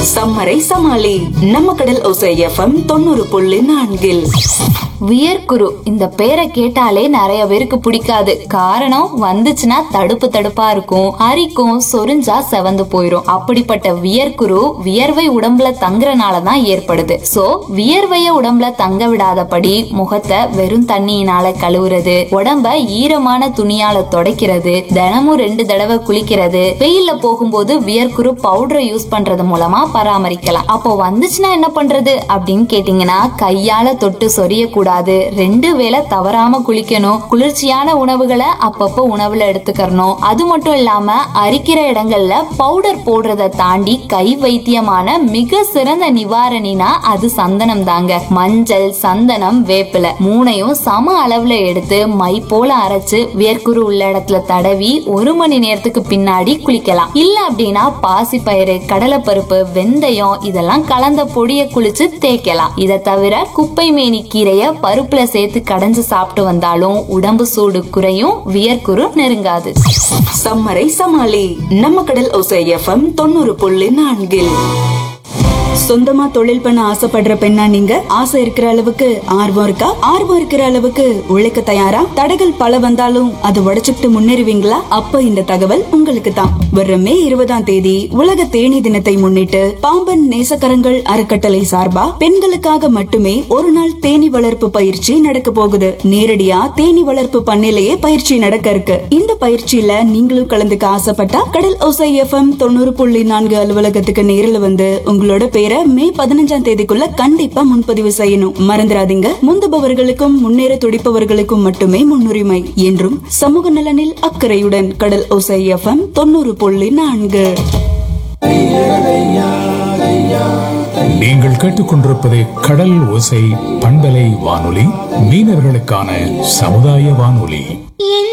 சம்மரை சமாளி நம்ம கடல் ஒசை எஃப்எம் தொண்ணூறு புள்ளி நான்கில் வியர்க்குரு இந்த பேரை கேட்டாலே நிறைய பேருக்கு பிடிக்காது காரணம் வந்துச்சுன்னா தடுப்பு தடுப்பா இருக்கும் அரிக்கும் சொரிஞ்சா செவந்து போயிரும் அப்படிப்பட்ட வியர்க்குரு வியர்வை உடம்புல தங்குறனால தான் ஏற்படுது சோ வியர்வைய உடம்புல தங்க விடாதபடி முகத்தை வெறும் தண்ணியினால கழுவுறது உடம்ப ஈரமான துணியால துடைக்கிறது தினமும் ரெண்டு தடவை குளிக்கிறது வெயில்ல போகும்போது வியர்க்குரு பவுடரை யூஸ் பண்றது மூலமா பராமரிக்கலாம் அப்போ வந்துச்சுன்னா என்ன பண்றது அப்படின்னு கேட்டீங்கன்னா கையால தொட்டு சொரியக்கூடாது ரெண்டு வேளை தவறாம குளிக்கணும் குளிர்ச்சியான உணவுகளை அப்பப்போ உணவுல எடுத்துக்கறணும் அது மட்டும் இல்லாம அரிக்கிற இடங்கள்ல பவுடர் போடுறத தாண்டி கை வைத்தியமான மிக சிறந்த நிவாரணினா அது சந்தனம் தாங்க மஞ்சள் சந்தனம் வேப்பிலை மூணையும் சம அளவுல எடுத்து மை போல அரைச்சு வேர்க்குரு உள்ள இடத்துல தடவி ஒரு மணி நேரத்துக்கு பின்னாடி குளிக்கலாம் இல்ல அப்படின்னா பாசிப்பயிறு கடலைப்பருப்பு வெந்தயம் இதெல்லாம் கலந்த பொடியை குளிச்சு தேய்க்கலாம் இதை தவிர குப்பை மேனி கீரைய பருப்புல சேர்த்து கடைஞ்சு சாப்பிட்டு வந்தாலும் உடம்பு சூடு குறையும் வியர்க்குரு நெருங்காது சம்மரை சமாளி நம்ம கடல் ஒசை எஃப்எம் தொண்ணூறு புள்ளி நான்கில் சொந்தமா தொழில் பண்ண ஆசைப்படுற பெண்ணா நீங்க ஆசை இருக்கிற அளவுக்கு ஆர்வம் இருக்கா ஆர்வம் இருக்கிற அளவுக்கு உழைக்க தயாரா தடைகள் பல வந்தாலும் அதை உடைச்சுக்கிட்டு முன்னேறுவீங்களா அப்ப இந்த தகவல் உங்களுக்கு தான் வர்ற மே இருபதாம் தேதி உலக தேனி தினத்தை முன்னிட்டு பாம்பன் நேசக்கரங்கள் அறக்கட்டளை சார்பா பெண்களுக்காக மட்டுமே ஒரு நாள் தேனி வளர்ப்பு பயிற்சி நடக்க போகுது நேரடியா தேனி வளர்ப்பு பண்ணையிலேயே பயிற்சி நடக்க இருக்கு இந்த பயிற்சியில நீங்களும் கலந்துக்க ஆசைப்பட்டா கடல் ஒசை எஃப்எம் தொண்ணூறு புள்ளி நான்கு அலுவலகத்துக்கு நேரில் வந்து உங்களோட பேரை மே பதினஞ்சாம் தேதிக்குள்ள கண்டிப்பா முன்பதிவு செய்யணும் மறந்துடாதீங்க முந்துபவர்களுக்கும் முன்னேற துடிப்பவர்களுக்கும் மட்டுமே முன்னுரிமை என்றும் சமூக நலனில் அக்கறையுடன் கடல் ஒசை எஃப்எம் தொண்ணூறு புள்ளி நான்கு நீங்கள் கேட்டுக்கொண்டிருப்பது கடல் ஓசை பண்பலை வானொலி மீனவர்களுக்கான சமுதாய வானொலி